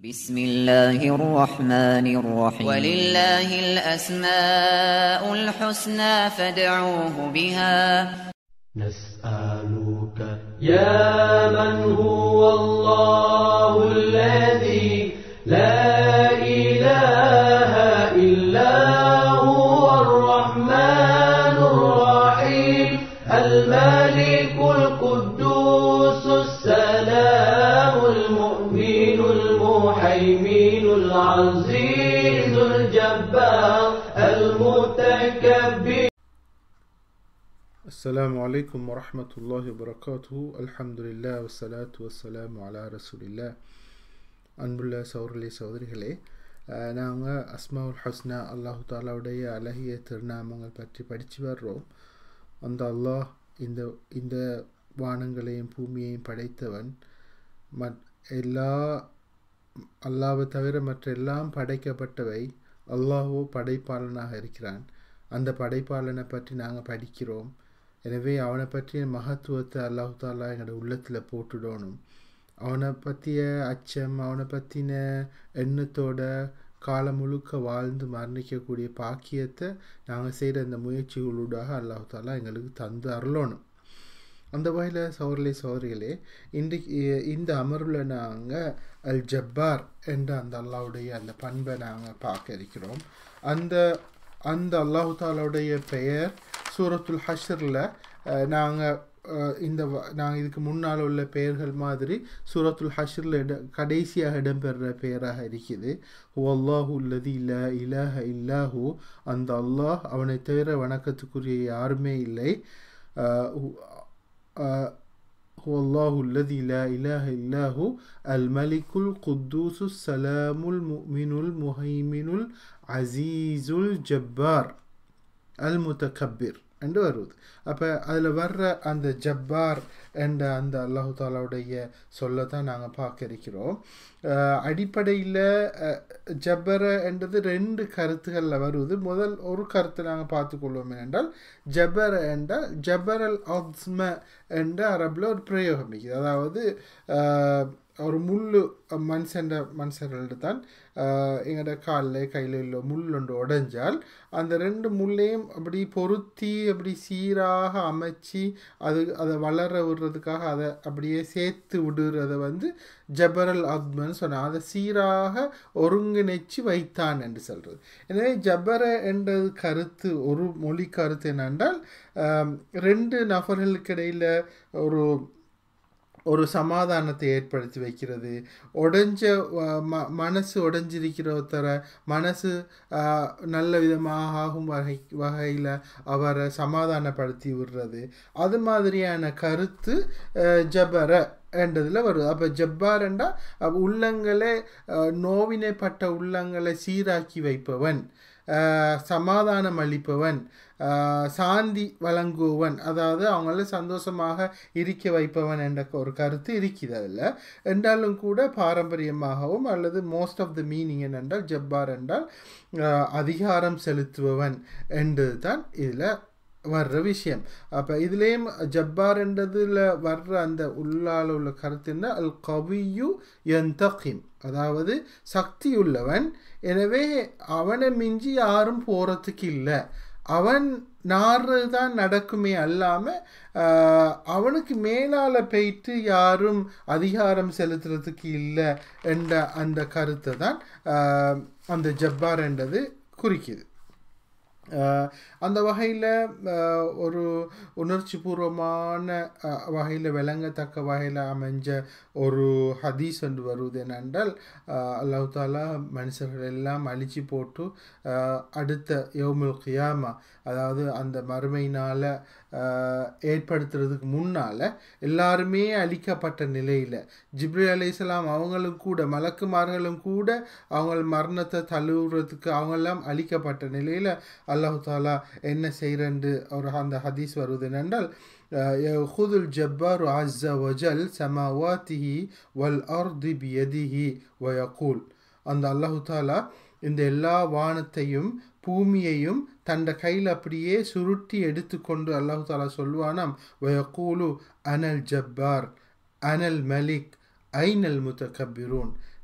بسم الله الرحمن الرحيم ولله الأسماء الحسنى فادعوه بها نسألك يا من هو الله الذي لا إله إلا هو الرحمن الرحيم الملك القدوس السلام المؤمن المحيمن العزيز الجبار المتكبر السلام عليكم ورحمة الله وبركاته الحمد لله والصلاة والسلام على رسول الله அன்புள்ள சௌரலே சௌதரிகளே நாங்கள் அஸ்மாவுல் ஹஸ்னா அல்லாஹு தாலாவுடைய அழகிய திருநாமங்கள் பற்றி படித்து வர்றோம் அந்த அல்லாஹ் இந்த இந்த வானங்களையும் பூமியையும் படைத்தவன் மற் எல்லா அல்லாவை தவிர மற்ற எல்லாம் படைக்கப்பட்டவை அல்லாஹோ படைப்பாளனாக இருக்கிறான் அந்த படைப்பாளனை பற்றி நாங்கள் படிக்கிறோம் எனவே அவனை பற்றிய மகத்துவத்தை அல்லாஹு தாலா எங்களோட உள்ளத்தில் போட்டுடணும் அவனை பற்றிய அச்சம் அவனை பற்றின எண்ணத்தோட காலம் முழுக்க வாழ்ந்து மரணிக்கக்கூடிய பாக்கியத்தை நாங்கள் செய்கிற இந்த முயற்சிகளூடாக அல்லாஹு தாலா எங்களுக்கு தந்து அருளணும் அந்த வகையில் சௌரலே சௌரிகளே இன்றைக்கு இந்த அமர்வில் நாங்கள் அல் ஜப்பார் என்ற அந்த அல்லாவுடைய அந்த பண்பை நாங்கள் பார்க்க இருக்கிறோம் அந்த அந்த அல்லாஹு தாலாவுடைய பெயர் சூரத்துல் ஹஷரில் நாங்கள் இந்த நாங்கள் இதுக்கு முன்னால் உள்ள பெயர்கள் மாதிரி சூரத்துல் ஹஷரில் இட கடைசியாக இடம்பெறுற பெயராக இருக்குது அல்லாஹு உள்ளது இல்லா இலாஹ இல்லாஹு அந்த அல்லாஹ் அவனை தவிர வணக்கத்துக்குரிய யாருமே இல்லை هو الله الذي لا إله إلا هو الملك القدوس السلام المؤمن المهيمن العزيز الجبار المتكبر என்று வருவது அப்போ அதில் வர்ற அந்த ஜப்பார் என்ற அந்த அல்லாஹு தாலாவுடைய சொல்ல தான் நாங்கள் பார்க்க இருக்கிறோம் அடிப்படையில் ஜப்பர என்றது ரெண்டு கருத்துகளில் வருவது முதல் ஒரு கருத்தை நாங்கள் பார்த்துக்கொள்வோம் என்றால் ஜபர என்றால் ஜபரல் அஸ்ம என்ற அரபில் ஒரு பிரயோகம் இருக்குது அதாவது ஒரு முள் மனுஷன்ற மனுஷர்கள்ட்ட தான் எங்களோட காலில் கையில் உள்ள முள் ஒன்று உடைஞ்சால் அந்த ரெண்டு முள்ளையும் அப்படி பொருத்தி அப்படி சீராக அமைச்சு அது அதை வளர விடுறதுக்காக அதை அப்படியே சேர்த்து விடுறத வந்து ஜபரல் அக்மன் சொன்னான் அதை சீராக ஒருங்கிணைச்சு வைத்தான் என்று சொல்கிறது எனவே ஜபர என்றது கருத்து ஒரு மொழி கருத்து என்னென்றால் ரெண்டு நபர்களுக்கு இடையில் ஒரு ஒரு சமாதானத்தை ஏற்படுத்தி வைக்கிறது உடைஞ்ச ம மனசு உடைஞ்சிருக்கிற ஒருத்தர மனசு நல்ல விதமாக ஆகும் வகை வகையில் அவரை சமாதானப்படுத்தி விடுறது அது மாதிரியான கருத்து ஜபர என்றதில் வருது அப்போ ஜப்பாரண்டா உள்ளங்களை நோவினைப்பட்ட உள்ளங்களை சீராக்கி வைப்பவன் சமாதானம் அளிப்பவன் சாந்தி வழங்குவன் அதாவது அவங்கள சந்தோஷமாக இருக்க வைப்பவன் என்ற ஒரு கருத்து இருக்குது அதில் என்றாலும் கூட பாரம்பரியமாகவும் அல்லது மோஸ்ட் ஆஃப் த மீனிங் என்னென்றால் ஜப்பார் என்றால் அதிகாரம் செலுத்துபவன் என்றது தான் இதில் வர்ற விஷயம் அப்போ இதுலேயும் ஜப்பார் என்றதில் வர்ற அந்த உள்ளால் உள்ள கருத்து என்ன அல் கவியு எந்தகிம் அதாவது சக்தி உள்ளவன் எனவே அவனை மிஞ்சி யாரும் போகிறதுக்கு இல்லை அவன் நாடுறது தான் நடக்குமே அல்லாமல் அவனுக்கு மேலால் போயிட்டு யாரும் அதிகாரம் செலுத்துறதுக்கு இல்லை என்ற அந்த கருத்தை தான் அந்த ஜப்பார் என்றது குறிக்குது அந்த வகையில் ஒரு உணர்ச்சி பூர்வமான வகையில் விளங்கத்தக்க வகையில் அமைஞ்ச ஒரு ஹதீஸ் ஒன்று வருவது என்னென்றால் அல்லாஹு தாலா மனுஷர்கள் எல்லாம் அழிச்சு போட்டு அடுத்த யோமுல் கியாமா அதாவது அந்த மறுமையினால் ஏற்படுத்துறதுக்கு முன்னால் எல்லாருமே அழிக்கப்பட்ட நிலையில் ஜிப்ரி அலி இஸ்லாம் அவங்களும் கூட மலக்குமார்களும் கூட அவங்க மரணத்தை தழுவுறதுக்கு அவங்கெல்லாம் அழிக்கப்பட்ட நிலையில் அல்லாஹு தாலா என்ன செய்கிறன்று ஒரு அந்த ஹதீஸ் வருவது என்னென்றால் يأخذ الجبار عز وجل سماواته والأرض بيده ويقول அந்த அல்லாஹு தாலா இந்த எல்லா வானத்தையும் பூமியையும் தண்ட கையில் அப்படியே சுருட்டி எடுத்துக்கொண்டு அல்லாஹு தாலா சொல்லுவானாம் வயக்கூலு அனல் ஜப்பார் அனல் மலிக் ஐனல் முத்தகபிரூன்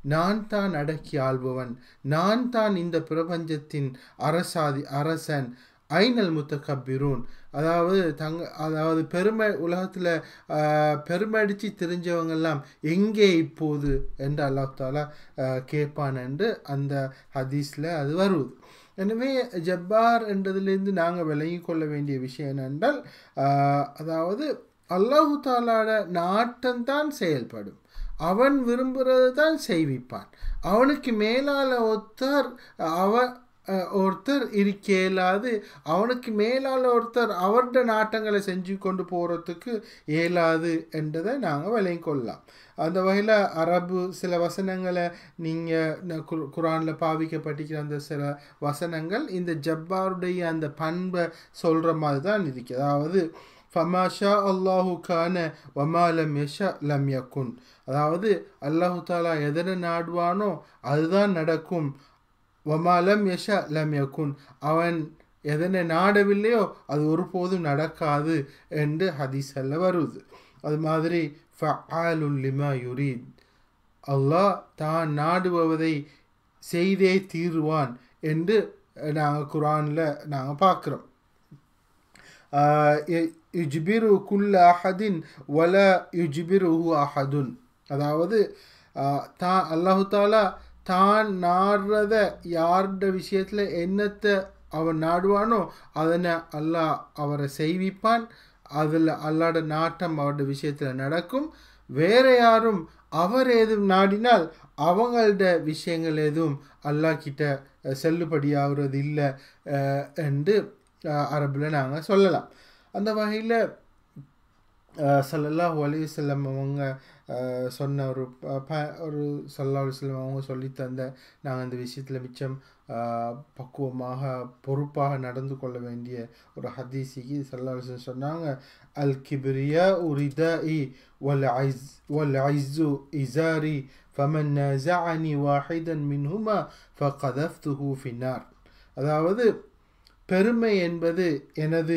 நான் தான் அடக்கி ஆள்பவன் நான் தான் இந்த பிரபஞ்சத்தின் அரசாதி அரசன் ஐனல் முத்தகப்பிரூன் அதாவது தங்க அதாவது பெருமை உலகத்தில் பெருமை அடித்து தெரிஞ்சவங்கெல்லாம் எங்கே இப்போது என்று அல்லாஹ் தாலா கேட்பான் என்று அந்த ஹதீஸில் அது வருவது எனவே ஜப்பார் என்றதுலேருந்து நாங்கள் விளங்கி கொள்ள வேண்டிய விஷயம் என்னென்றால் அதாவது அல்லாஹு தாலாட நாட்டம்தான் செயல்படும் அவன் விரும்புகிறது தான் செய்விப்பான் அவனுக்கு மேலால் ஒருத்தர் அவன் ஒருத்தர் இருக்க இயலாது அவனுக்கு மேலால் ஒருத்தர் அவருடைய நாட்டங்களை செஞ்சு கொண்டு போகிறதுக்கு இயலாது என்றதை நாங்கள் விளங்கி கொள்ளலாம் அந்த வகையில் அரபு சில வசனங்களை நீங்கள் குரானில் பாவிக்கப்பட்டிருக்கிற அந்த சில வசனங்கள் இந்த ஜப்பாருடைய அந்த பண்பை சொல்கிற மாதிரி தான் இருக்கு அதாவது ஃபமாஷா அல்லாஹு கான வமாலம் யஷா லம் யக்குன் அதாவது அல்லாஹு தாலா எதனை நாடுவானோ அதுதான் நடக்கும் வமாலம் யஷா லம் யக்குன் அவன் எதனை நாடவில்லையோ அது ஒருபோதும் நடக்காது என்று ஹதீஸல்ல வருது அது மாதிரி ஃபஆலுல் லிமா யுரீத் அல்லாஹ் தான் நாடுபவதை செய்தே தீருவான் என்று நாங்கள் குரானில் நாங்கள் பார்க்குறோம் யுஜ்பிரு குல்ல அஹதின் வல யுஜ்பிருஹு அஹதுன் அதாவது தான் அல்லாஹு தாலா தான் நாடுறத யார்ட விஷயத்தில் என்னத்தை அவன் நாடுவானோ அதனை அல்லாஹ் அவரை செய்விப்பான் அதில் அல்லாட நாட்டம் அவருடைய விஷயத்தில் நடக்கும் வேற யாரும் அவர் எதுவும் நாடினால் அவங்களோட விஷயங்கள் எதுவும் அல்லாஹ் கிட்ட செல்லுபடியாகிறது இல்லை என்று அரபில் நாங்கள் சொல்லலாம் அந்த வகையில் சல்லல்லாஹ் அலிசல்லம் அவங்க சொன்ன ஒரு ப ஒரு சல்லா அலிஸ்லம் அவங்க சொல்லி தந்த நாங்கள் அந்த விஷயத்தில் மிச்சம் பக்குவமாக பொறுப்பாக நடந்து கொள்ள வேண்டிய ஒரு ஹதீசிக்கு சல்லா அலிஸ்லம் சொன்னாங்க அல் கிபிரியா உரித இ வல் ஐஸ் வல் ஐஸு இசாரி ஃபமன் நஸஅனி வாஹிதன் மின்ஹுமா ஃபகதஃப்துஹு ஃபின்னார் அதாவது பெருமை என்பது எனது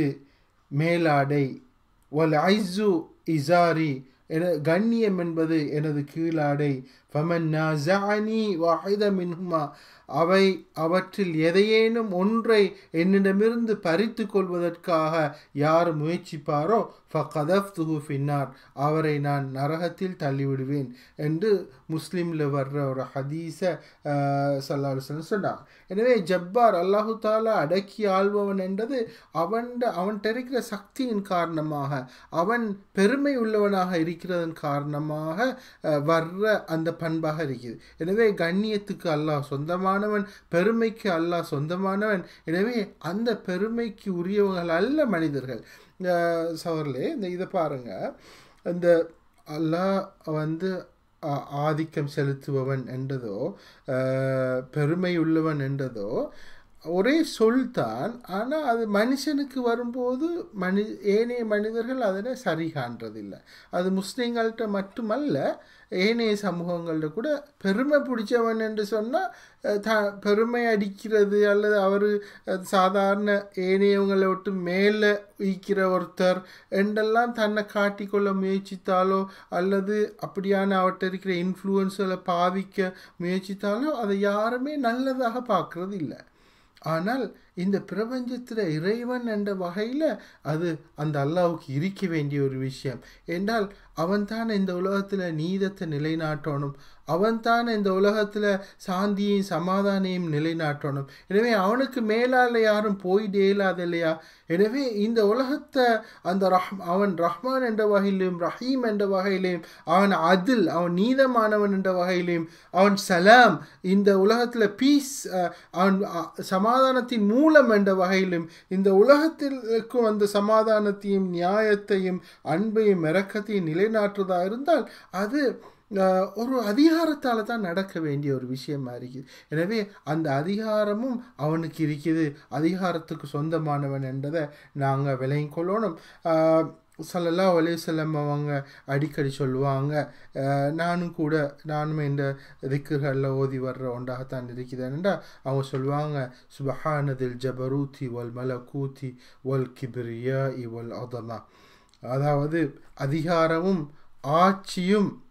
மேலாடை வல் ஐஸு இசாரி என கண்ணியம் என்பது எனது கீழாடை ஃபமன் நாசானி வாஹித மின்ஹுமா அவை அவற்றில் எதையேனும் ஒன்றை என்னிடமிருந்து பறித்து கொள்வதற்காக யார் முயற்சிப்பாரோ ஃபகதஃப் துஹு ஃபின்னார் அவரை நான் நரகத்தில் தள்ளிவிடுவேன் என்று முஸ்லீமில் வர்ற ஒரு ஹதீஸை சல்லாஹன் சொன்னார் எனவே ஜப்பார் அல்லாஹு தாலா அடக்கி ஆள்பவன் என்றது அவன் அவன்கிட்ட இருக்கிற சக்தியின் காரணமாக அவன் பெருமை உள்ளவனாக இருக்கிறதன் காரணமாக வர்ற அந்த பண்பாக இருக்குது எனவே கண்ணியத்துக்கு அல்லாஹ் சொந்தமானவன் பெருமைக்கு அல்லாஹ் சொந்தமானவன் எனவே அந்த பெருமைக்கு உரியவர்கள் அல்ல மனிதர்கள் சவர்லே இந்த இதை பாருங்க இந்த அல்லாஹ் வந்து ஆதிக்கம் செலுத்துபவன் என்றதோ பெருமை உள்ளவன் என்றதோ ஒரே சொல் தான் ஆனால் அது மனுஷனுக்கு வரும்போது மனி ஏனைய மனிதர்கள் அதனை சரி காண்றதில்லை அது முஸ்லீம்கள்கிட்ட மட்டுமல்ல ஏனைய சமூகங்கள்ட்ட கூட பெருமை பிடிச்சவன் என்று சொன்னால் த பெருமை அடிக்கிறது அல்லது அவர் சாதாரண ஏனையவங்களை விட்டு மேலே ஈக்கிற ஒருத்தர் என்றெல்லாம் தன்னை காட்டிக்கொள்ள முயற்சித்தாலோ அல்லது அப்படியான அவர்கிட்ட இருக்கிற இன்ஃப்ளூயன்ஸில் பாவிக்க முயற்சித்தாலோ அதை யாருமே நல்லதாக பார்க்குறது இல்லை ஆனால் இந்த பிரபஞ்சத்தில் இறைவன் என்ற வகையில் அது அந்த அல்லாவுக்கு இருக்க வேண்டிய ஒரு விஷயம் என்றால் அவன் தான் இந்த உலகத்தில் நீதத்தை நிலைநாட்டணும் அவன் தான் இந்த உலகத்தில் சாந்தியையும் சமாதானையும் நிலைநாட்டணும் எனவே அவனுக்கு மேலால் யாரும் போயிட்டே இல்லாத இல்லையா எனவே இந்த உலகத்தை அந்த ரஹ் அவன் ரஹ்மான் என்ற வகையிலும் ரஹீம் என்ற வகையிலையும் அவன் அதில் அவன் நீதமானவன் என்ற வகையிலையும் அவன் சலாம் இந்த உலகத்தில் பீஸ் அவன் சமாதானத்தின் மூலம் என்ற வகையிலும் இந்த உலகத்திற்கும் அந்த சமாதானத்தையும் நியாயத்தையும் அன்பையும் இறக்கத்தையும் நிலைநாட்டுவதாக இருந்தால் அது ஒரு அதிகாரத்தால் தான் நடக்க வேண்டிய ஒரு விஷயமா இருக்குது எனவே அந்த அதிகாரமும் அவனுக்கு இருக்குது அதிகாரத்துக்கு சொந்தமானவன் என்றதை நாங்கள் விளங்கி கொள்ளணும் சல்லல்லா அலையுசல்லம் அவங்க அடிக்கடி சொல்லுவாங்க நானும் கூட நானும் இந்த திக்குகளில் ஓதி வர்ற ஒன்றாகத்தான் இருக்குதுன்னா அவங்க சொல்லுவாங்க சுபஹானதில் ஜபரூத்தி வல் மலகூத்தி வல் கிபிரியா இவல் அதமா அதாவது அதிகாரமும் ஆட்சியும்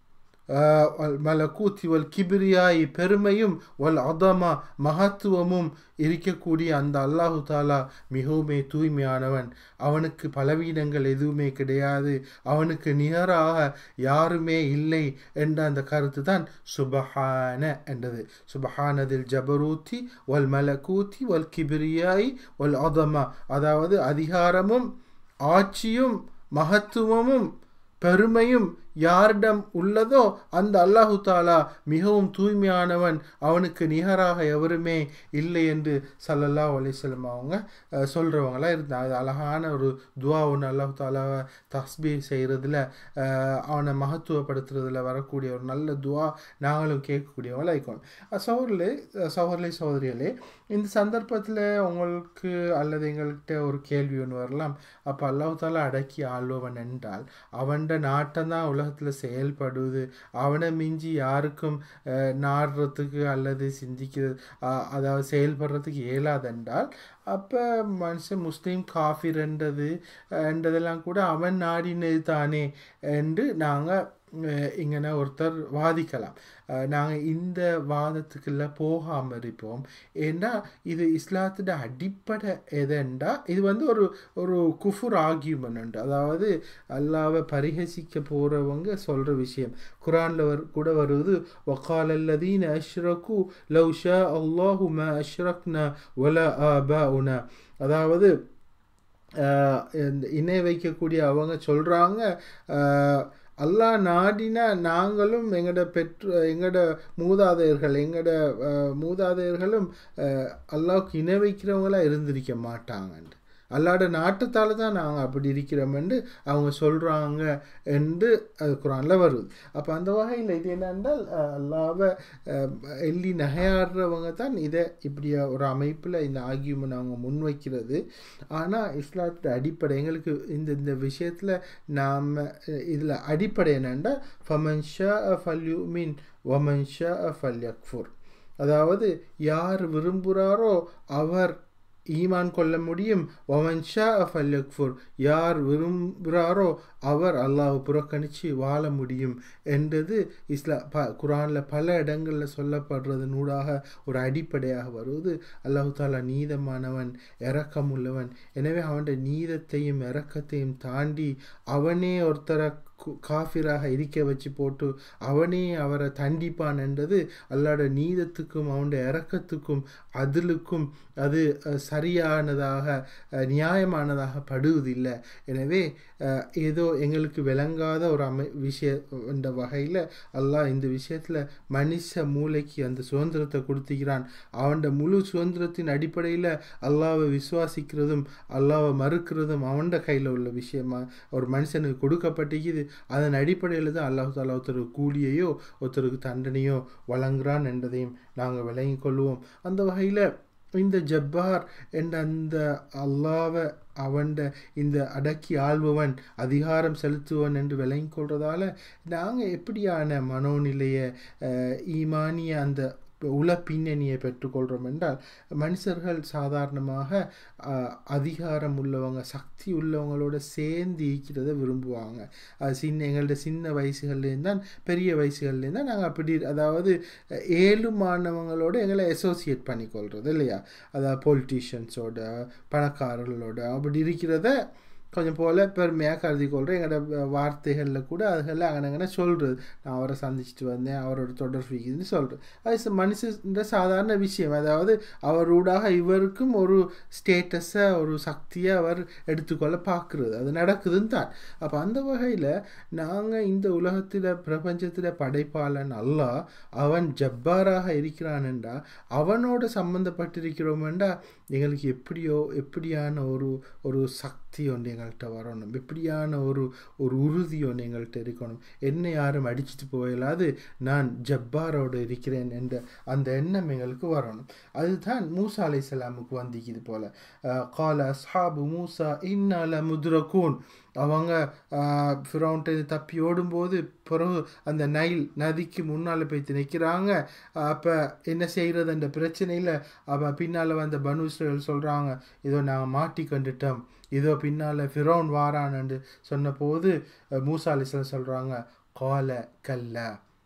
ஆஹ், வல் மலக்கூத்தி வல் கிபிரியாய் பெருமையும் வல் அதமா மகத்துவமும் இருக்கக்கூடிய அந்த அல்லாஹு தாலா மிகவுமே தூய்மையானவன் அவனுக்கு பலவீனங்கள் எதுவுமே கிடையாது அவனுக்கு நிகராக யாருமே இல்லை என்ற அந்த கருத்து தான் சுபஹான என்றது சுபஹானதில் ஜபரூத்தி வல் மலக்கூத்தி வல் கிபிரியாய் வல் அதமா அதாவது அதிகாரமும் ஆட்சியும் மகத்துவமும் பெருமையும் யாரிடம் உள்ளதோ அந்த அல்லாஹு தாலா மிகவும் தூய்மையானவன் அவனுக்கு நிகராக எவருமே இல்லை என்று சல்லல்லா அலிஸ்லம் அவங்க அஹ், சொல்றவங்களா இருந்தாங்க அது அழகான ஒரு துவா ஒன்று அல்லாஹு தாலாவை தஸ்பீ செய்கிறதுல அவனை மகத்துவப்படுத்துறதுல வரக்கூடிய ஒரு நல்ல துவா நாங்களும் கேட்கக்கூடியவங்களா இருக்கணும் சகோதரர்களே சகோதரி சகோதரிகளே இந்த சந்தர்ப்பத்தில் உங்களுக்கு அல்லது எங்கள்கிட்ட ஒரு கேள்வி ஒன்று வரலாம் அப்போ அல்லாஹ் தாலா அடக்கி ஆள்பவன் என்றால் அவன்ட நாட்டம் தான் உலகத்தில் செயல்படுது அவனை மிஞ்சி யாருக்கும் அஹ், நாடுறதுக்கு அல்லது சிந்திக்கிறது அஹ், அதாவது செயல்படுறதுக்கு இயலாதென்றால் அப்போ மனுஷன் முஸ்லீம் காஃபிர்ன்றது என்றதெல்லாம் கூட அவன் நாடினது தானே என்று நாங்கள் இങ്ങനെ ஒருத்தர் வாதிக்கலாம் நாங்கள் இந்த வாதத்துக்குள்ள போகாமல் இருப்போம் ஏன்னா இது இஸ்லாத்தோட அடிப்படை எதெண்டா இது வந்து ஒரு ஒரு குஃபுர் ஆர்கியூமெண்ட் அதாவது அல்லாவை பரிகசிக்க போகிறவங்க சொல்கிற விஷயம் குரானில் வர் கூட வருவது வக்கால் அல்லதீன் அஷ்ரகு லவ் ஷா அல்லாஹு ம அஷ்ரக்னா வல ஆபா உன அதாவது ஆஹ் இந்த இணை வைக்கக்கூடிய அவங்க சொல்கிறாங்க அல்லாஹ் நாடினா நாங்களும் எங்களோட பெற்று எங்களோட மூதாதையர்கள் எங்களோட அஹ், மூதாதையர்களும் அஹ், அல்லாஹ்வுக்கு இணை வைக்கிறவங்களா இருந்திருக்க மாட்டாங்கன்னு அல்லாட நாட்டத்தால் தான் நாங்கள் அப்படி இருக்கிறோம்னு அவங்க சொல்கிறாங்க என்று அது குரானில் வருது அப்போ அந்த வகையில் இது என்னென்றால் அஹ், அல்லாவை அஹ், எள்ளி நகையாடுறவங்க தான் இதை இப்படி ஒரு அமைப்பில் இந்த ஆகியமெண்ட் அவங்க முன்வைக்கிறது ஆனால் இஸ்லாத்தோட அடிப்படை எங்களுக்கு இந்த இந்த விஷயத்தில் நாம் இதில் அடிப்படை என்னென்னா ஃபமன் ஷா ஃபல்யூ மீன் ஒமன் ஷா ஃபல் யக்ஃபுர் அதாவது யார் விரும்புகிறாரோ அவர் ஈமான் கொள்ள முடியும் ஒமன் ஷா ஃபல் யக்ஃபுர் யார் விரும்புகிறாரோ அவர் அல்லாஹ் புறக்கணித்து வாழ முடியும் என்றது இஸ்லா ப குரானில் பல இடங்களில் சொல்லப்படுறது நூடாக ஒரு அடிப்படையாக வருவது அல்லாஹு தாலா நீதமானவன் இரக்கமுள்ளவன் எனவே அவனுடைய நீதத்தையும் இரக்கத்தையும் தாண்டி அவனே ஒருத்தரை கு- காஃபிராக இருக்க வச்சு போட்டு அவனே அவரை தண்டிப்பான் என்றது அல்லாட நீதத்துக்கும் அவனுடைய இரக்கத்துக்கும் அதிலுக்கும் அது அஹ், சரியானதாக அஹ், நியாயமானதாக படுவதில்லை எனவே அஹ், ஏதோ எங்களுக்கு விளங்காத ஒரு அமை விஷய என்ற வகையில் அல்லாஹ் இந்த விஷயத்தில் மனுஷ மூளைக்கு அந்த சுதந்திரத்தை கொடுத்துக்கிறான் அவனோட முழு சுதந்திரத்தின் அடிப்படையில் அல்லாவை விசுவாசிக்கிறதும் அல்லாவை மறுக்கிறதும் அவனோட கையில் உள்ள விஷயமா ஒரு மனுஷனுக்கு கொடுக்கப்பட்டிருக்குது அதன் அடிப்படையில் தான் அல்லாஹ் தாலா ஒருத்தருக்கு கூலியையோ ஒருத்தருக்கு தண்டனையோ வழங்குறான் என்பதையும் நாங்கள் விளங்கிக் கொள்வோம் அந்த வகையில் இந்த ஜப்பார் என்ற அந்த அல்லாவை அவன்ட இந்த அடக்கி ஆள்பவன் அதிகாரம் செலுத்துவன் என்று விளங்கிக் கொள்றதால நாங்கள் எப்படியான மனோநிலையை அஹ், ஈமானிய அந்த உள பின்னணியை பெற்றுக்கொள்கிறோம் என்றால் மனுஷர்கள் சாதாரணமாக அஹ், அதிகாரம் உள்ளவங்க சக்தி உள்ளவங்களோட சேர்ந்து ஈக்கிறத விரும்புவாங்க அது சின்ன எங்கள்ட்ட சின்ன வயசுகள்லேருந்து தான் பெரிய வயசுகள்லேருந்து தான் நாங்கள் அப்படி அதாவது அஹ், ஏழுமானவங்களோட எங்களை அசோசியேட் பண்ணிக்கொள்கிறது இல்லையா அதாவது பொலிட்டீஷியன்ஸோட பணக்காரர்களோட அப்படி இருக்கிறத கொஞ்சம் போல் பெருமையாக கருதி கொள்கிறேன் எங்களோட வார்த்தைகளில் கூட அதுகளில் அங்கனங்கன சொல்கிறது நான் அவரை சந்திச்சுட்டு வந்தேன் அவரோட தொடர் இருக்குதுன்னு சொல்கிறது அது ச- மனுஷன்ற சாதாரண விஷயம் அதாவது அவரூடாக இவருக்கும் ஒரு ஸ்டேட்டஸை ஒரு சக்தியை அவர் எடுத்துக்கொள்ள பார்க்குறது அது நடக்குதுன்னு தான் அப்போ அந்த வகையில் நாங்கள் இந்த உலகத்தில் பிரபஞ்சத்தில் படைப்பாளன் அல்லாஹ் அவன் ஜப்பாராக இருக்கிறான்டா அவனோட சம்மந்தப்பட்டிருக்கிறோமெண்டா எங்களுக்கு எப்படியோ எப்படியான ஒரு ஒரு சக்தி ஒன்று எங்கள்கிட்ட வரணும் எப்படியான ஒரு ஒரு உறுதி ஒன்று எங்கள்கிட்ட இருக்கணும் என்னை யாரும் அடிச்சிட்டு போயிடாது நான் ஜப்பாரோடு இருக்கிறேன் என்ற அந்த எண்ணம் எங்களுக்கு வரணும் அதுதான் மூசா அலைஹிஸ்ஸலாமுக்கு வந்திக்குது போல கால அஸ்ஹாபு மூசா இன்னால முத்ரகூன் அவங்க ஃபிரௌன்ட்டு தப்பி ஓடும்போது பிறகு அந்த நைல் நதிக்கு முன்னால் போய் நிற்கிறாங்க அப்போ என்ன செய்கிறது அந்த பிரச்சனையில் அப்போ பின்னால் வந்த பனு இஸ்ரேல் சொல்கிறாங்க இதோ நாங்கள் மாட்டிக்கொண்டுட்டோம் இதோ பின்னால் ஃபிரௌன் வாரான்னு சொன்னபோது அஹ், மூசா அலிஸ்லாம் சொல்கிறாங்க கால கல்ல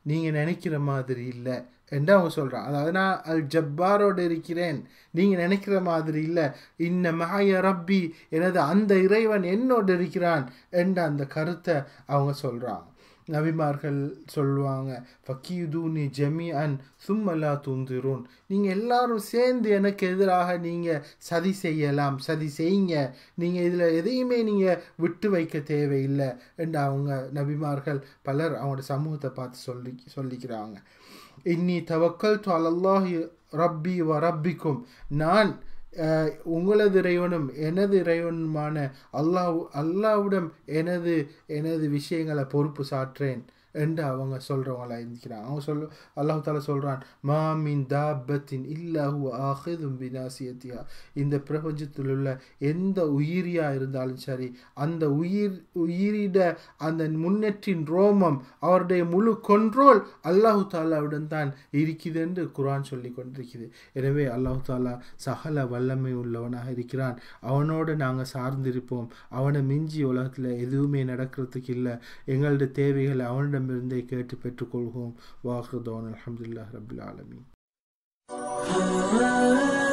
நீங்கள் நினைக்கிற மாதிரி இல்லை என்று அவங்க சொல்கிறான் அதாவது நான் அல் ஜப்பாரோடு இருக்கிறேன் நீங்கள் நினைக்கிற மாதிரி இல்லை இன்ன மகாய ரப்பி எனது அந்த இறைவன் என்னோடு இருக்கிறான் என்ற அந்த கருத்தை அவங்க சொல்கிறாங்க நபிமார்கள் சொல்லுவாங்க ஃபக்கீதூனி ஜமி அன் சும்மலா துந்திரூன் நீங்கள் எல்லாரும் சேர்ந்து எனக்கு எதிராக நீங்கள் சதி செய்யலாம் சதி செய்யுங்க நீங்கள் இதில் எதையுமே நீங்கள் விட்டு வைக்க தேவையில்லை என்று அவங்க நபிமார்கள் பலர் அவங்களோட சமூகத்தை பார்த்து சொல்லி சொல்லிக்கிறாங்க இன்னி தவக்கல் அல்லாஹி ரப்பி வ ரப்பிக்கும் நான் அஹ், உங்களது இறைவனும் எனது இறைவனுமான அல்லாஹ் அல்லாவிடம் எனது எனது விஷயங்களை பொறுப்பு சாற்றேன் என்று அவங்க சொல்கிறவங்களா இருக்கிறாங்க அவங்க சொல் அல்லாஹ் தாலா சொல்கிறான் மாமின் தாபத்தின் இல்லாஹு ஆஹிதும் வினாசியத்தியா இந்த பிரபஞ்சத்தில் உள்ள எந்த உயிரியாக இருந்தாலும் சரி அந்த உயிர் உயிரிட அந்த முன்னேற்றின் ரோமம் அவருடைய முழு கொண்ட்ரோல் அல்லாஹு தாலாவுடன் தான் இருக்குது என்று குர்ஆன் சொல்லி கொண்டிருக்குது எனவே அல்லாஹு தாலா சகல வல்லமை உள்ளவனாக இருக்கிறான் அவனோடு நாங்கள் சார்ந்திருப்போம் அவனை மிஞ்சி உலகத்தில் எதுவுமே நடக்கிறதுக்கு இல்லை எங்களோட தேவைகளை அவனிடமிருந்தே கேட்டு பெற்றுக்கொள்வோம் வாஹுதோன் அலமதுல்லாஹ் ரபில் ஆலமீன்